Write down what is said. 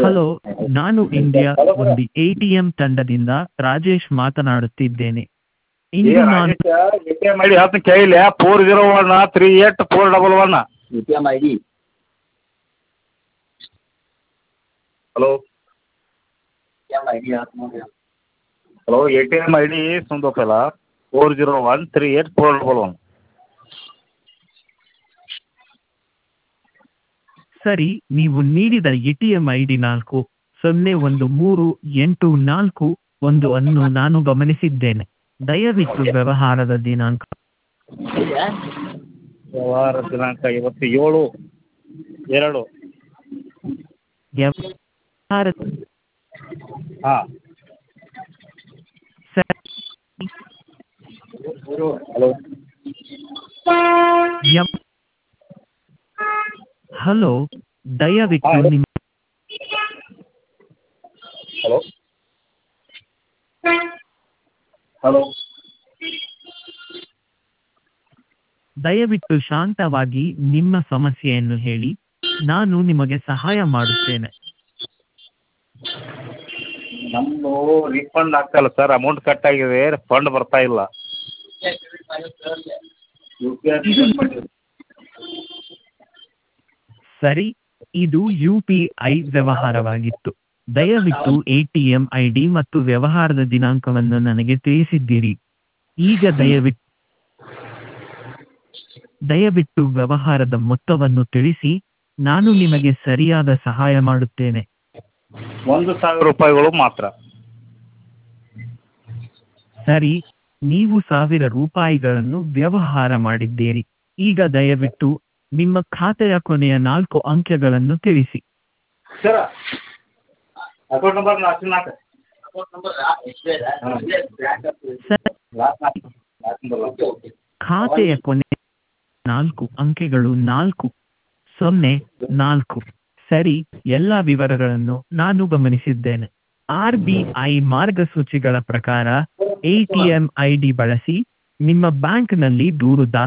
hello ನಾನು India ಒಂದು ATM ತಂಡದಿಂದ ರಾಜೇಶ್ ಮಾತನಾಡುತ್ತಿದ್ದೇನೆ ಇಂದು ನಾನು A T M I D ಹೇಳ್ತೀನಿ ಕೇಳಿಲ್ಲ four zero one three eight four double one A T M I D hello A T M I D ಹೇಳ್ತೀನಿ ನೋಡಿರಿ hello A T M I D ಸುಂದೋಪೆಲ four zero one three eight four double one ಸರಿ ನೀವು ನೀಡಿದ ATM I D ನಾಲ್ಕು ಸೊನ್ನೆ ಒಂದು ಮೂರು ಎಂಟು ನಾಲ್ಕು ಒಂದು ಅನ್ನು ನಾನು ಗಮನಿಸಿದ್ದೇನೆ ದಯವಿಟ್ಟು ವ್ಯವಹಾರದ ದಿನಾಂಕ ವ್ಯವಹಾರ ದಿನಾಂಕ ಇವತ್ತು ಏಳು ಎರಡು ವ್ಯವಹಾರ ಹಾಂ ಸರಿ ಹಲೋ ಎಂ- ಹಲೋ ದಯವಿಟ್ಟು ಹಾ, ನಿಮ್ಮ ಹಲೋ ಹಲೋ ದಯವಿಟ್ಟು ಶಾಂತವಾಗಿ ನಿಮ್ಮ ಸಮಸ್ಯೆಯನ್ನು ಹೇಳಿ ನಾನು ನಿಮಗೆ ಸಹಾಯ ಮಾಡುತ್ತೇನೆ ನಮ್ಮದು ರೀಫಂಡ್ ಆಗ್ತಾಯಿಲ್ಲ ಸರ್ ಅಮೌಂಟ್ ಕಟ್ ಆಗಿದೆ ಫಂಡ್ ಬರ್ತಾ ಇಲ್ಲ ಯು ಪಿ ಐ ಸರಿ ಇದು ಯು ಪಿ ಐ ವ್ಯವಹಾರವಾಗಿತ್ತು ದಯವಿಟ್ಟು ಎಟಿಎಂ ಐ ಡಿ ಮತ್ತು ವ್ಯವಹಾರದ ದಿನಾಂಕವನ್ನು ನನಗೆ ತಿಳಿಸಿದ್ದೀರಿ ಈಗ ದಯವಿಟ್ಟು ದಯವಿಟ್ಟು ವ್ಯವಹಾರದ ಮೊತ್ತವನ್ನು ತಿಳಿಸಿ ನಾನು ನಿಮಗೆ ಸರಿಯಾದ ಸಹಾಯ ಮಾಡುತ್ತೇನೆ ಒಂದು ಸಾವಿರ ರೂಪಾಯಿಗಳು ಮಾತ್ರ ಸರಿ ನೀವು ಸಾವಿರ ರೂಪಾಯಿಗಳನ್ನು ವ್ಯವಹಾರ ಮಾಡಿದ್ದೀರಿ ಈಗ ದಯವಿಟ್ಟು ನಿಮ್ಮ ಖಾತೆಯ ಕೊನೆಯ ನಾಲ್ಕು ಅಂಕೆಗಳನ್ನು ತಿಳಿಸಿ ಸರ ಅಕೌಂಟ್ ನಂಬರ್ ನಾಲ್ಕು ನಾಲ್ಕು ಅಕೌಂಟ್ ನಂಬರ್ ಎಷ್ಟು ಇದೆ ಸರ್ ಲಾಸ್ಟ್ ನಾಲ್ಕು ಲಾಸ್ಟ್ ನಂಬರ್ ಓಕೆ ಓಕೆ ಖಾತೆಯ ಕೊನೆ ನಾಲ್ಕು ಅಂಕೆಗಳು ನಾಲ್ಕು ಸೊನ್ನೆ ನಾಲ್ಕು ಸರಿ ಎಲ್ಲ ವಿವರಗಳನ್ನು ನಾನು ಗಮನಿಸಿದ್ದೇನೆ ಆರ್ ಬಿ ಐ ಮಾರ್ಗಸೂಚಿಗಳ ಪ್ರಕಾರ ಎಟಿಎಂ ಐ ಡಿ ಬಳಸಿ ನಿಮ್ಮ ಬ್ಯಾಂಕ್ನಲ್ಲಿ ದೂರು ದಾಖಲು